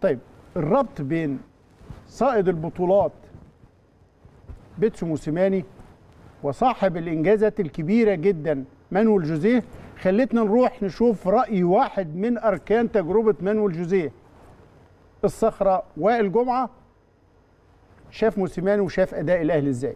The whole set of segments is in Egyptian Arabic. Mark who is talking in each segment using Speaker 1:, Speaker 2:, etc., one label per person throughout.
Speaker 1: طيب الربط بين صائد البطولات بيتسو موسيماني وصاحب الانجازات الكبيره جدا مانويل جوزيه خلتنا نروح نشوف راي واحد من اركان تجربه مانويل جوزيه الصخره وائل جمعه شاف موسيماني وشاف اداء الاهلي ازاي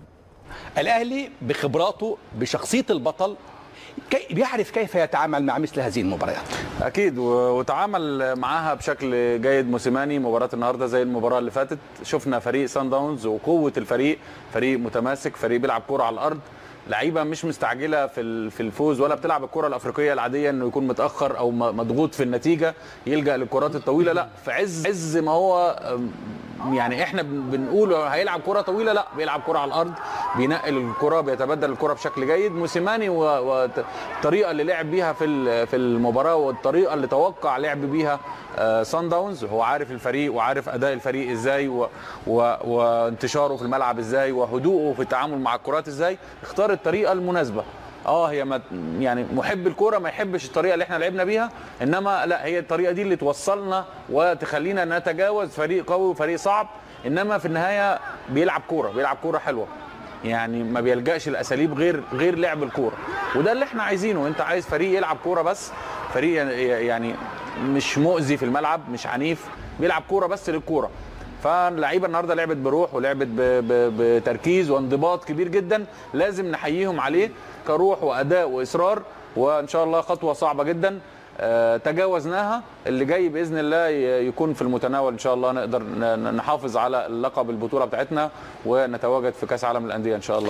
Speaker 2: الاهلي بخبراته بشخصيه البطل كي بيعرف كيف يتعامل مع مثل هذه المباريات
Speaker 3: اكيد و- وتعامل معاها بشكل جيد موسيماني مباراه النهارده زي المباراه اللي فاتت شفنا فريق سان داونز وقوه الفريق فريق متماسك فريق بيلعب كوره على الارض لعيبه مش مستعجله في ال- في الفوز ولا بتلعب الكره الافريقيه العاديه انه يكون متاخر او م- مضغوط في النتيجه يلجا للكرات الطويله لا في عز عز ما هو أم، يعني احنا بن- بنقول هيلعب كره طويله لا بيلعب كره على الارض بينقل الكره بيتبدل الكره بشكل جيد موسيماني والطريقه اللي لعب بيها في ال- في المباراه والطريقه اللي توقع لعب بيها آه، سان داونز هو عارف الفريق وعارف اداء الفريق ازاي و و وانتشاره في الملعب ازاي وهدوءه في التعامل مع الكرات ازاي اختار الطريقه المناسبه اه هي ما يعني محب الكوره ما يحبش الطريقه اللي احنا لعبنا بيها انما لا هي الطريقه دي اللي توصلنا وتخلينا نتجاوز فريق قوي وفريق صعب انما في النهايه بيلعب كوره بيلعب كوره حلوه يعني ما بيلجاش الاساليب غير غير لعب الكوره وده اللي احنا عايزينه انت عايز فريق يلعب كوره بس فريق يعني مش مؤذي في الملعب مش عنيف بيلعب كوره بس للكوره فاللعيبه النهارده لعبت بروح ولعبت ب- ب- بتركيز وانضباط كبير جدا لازم نحييهم عليه كروح واداء واصرار وان شاء الله خطوه صعبه جدا آه، تجاوزناها اللي جاي باذن الله ي- يكون في المتناول ان شاء الله نقدر ن- نحافظ على لقب البطوله بتاعتنا ونتواجد في كاس عالم الانديه ان شاء الله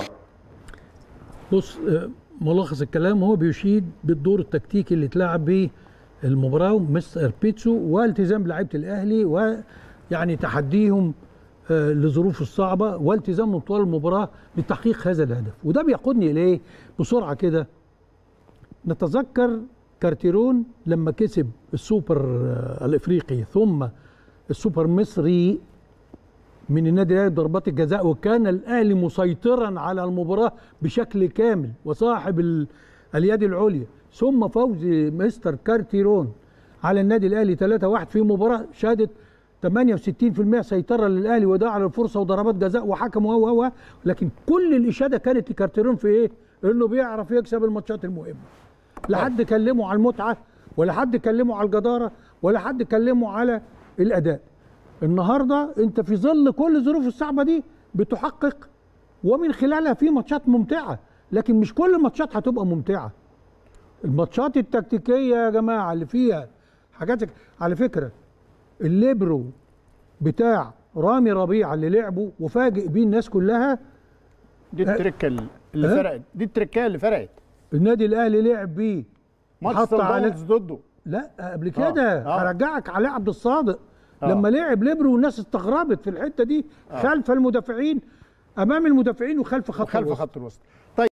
Speaker 4: بص آه، ملخص الكلام هو بيشيد بالدور التكتيكي اللي اتلعب بيه المباراه مستر بيتسو والتزام لعيبه الاهلي ويعني تحديهم آه، لظروف الصعبه والتزامهم طوال المباراه لتحقيق هذا الهدف وده بيقودني اليه بسرعه كده نتذكر كارتيرون لما كسب السوبر آه، الافريقي ثم السوبر المصري من النادي الاهلي بضربات الجزاء وكان الاهلي مسيطرا على المباراه بشكل كامل وصاحب ال- اليد العليا ثم فوز مستر كارتيرون على النادي الاهلي 3-1 في مباراه شهدت 68% سيطره للاهلي وده على الفرصه وضربات جزاء وحكم و و و لكن كل الاشاده كانت لكارتيرون في ايه؟ انه بيعرف يكسب الماتشات المهمه. لا حد كلمه على المتعه ولا حد كلمه على الجداره ولا حد كلمه على الاداء. النهارده انت في ظل كل الظروف الصعبه دي بتحقق ومن خلالها في ماتشات ممتعه لكن مش كل الماتشات هتبقى ممتعه الماتشات التكتيكيه يا جماعه اللي فيها حاجات زي- على فكره الليبرو بتاع رامي ربيعه اللي لعبه وفاجئ بيه الناس كلها
Speaker 1: دي التركه اللي
Speaker 4: أه؟
Speaker 1: فرقت دي التركه اللي فرقت
Speaker 4: النادي الاهلي لعب بيه
Speaker 1: ماتش
Speaker 4: حط
Speaker 1: سان
Speaker 4: على-
Speaker 1: داونز ضده
Speaker 4: لا قبل كده
Speaker 1: آه.
Speaker 4: هرجعك على عبد الصادق
Speaker 1: آه.
Speaker 4: لما لعب ليبرو والناس استغربت في الحته دي خلف المدافعين امام المدافعين وخلف خط
Speaker 1: خلف
Speaker 4: الوسط.
Speaker 1: خط الوسط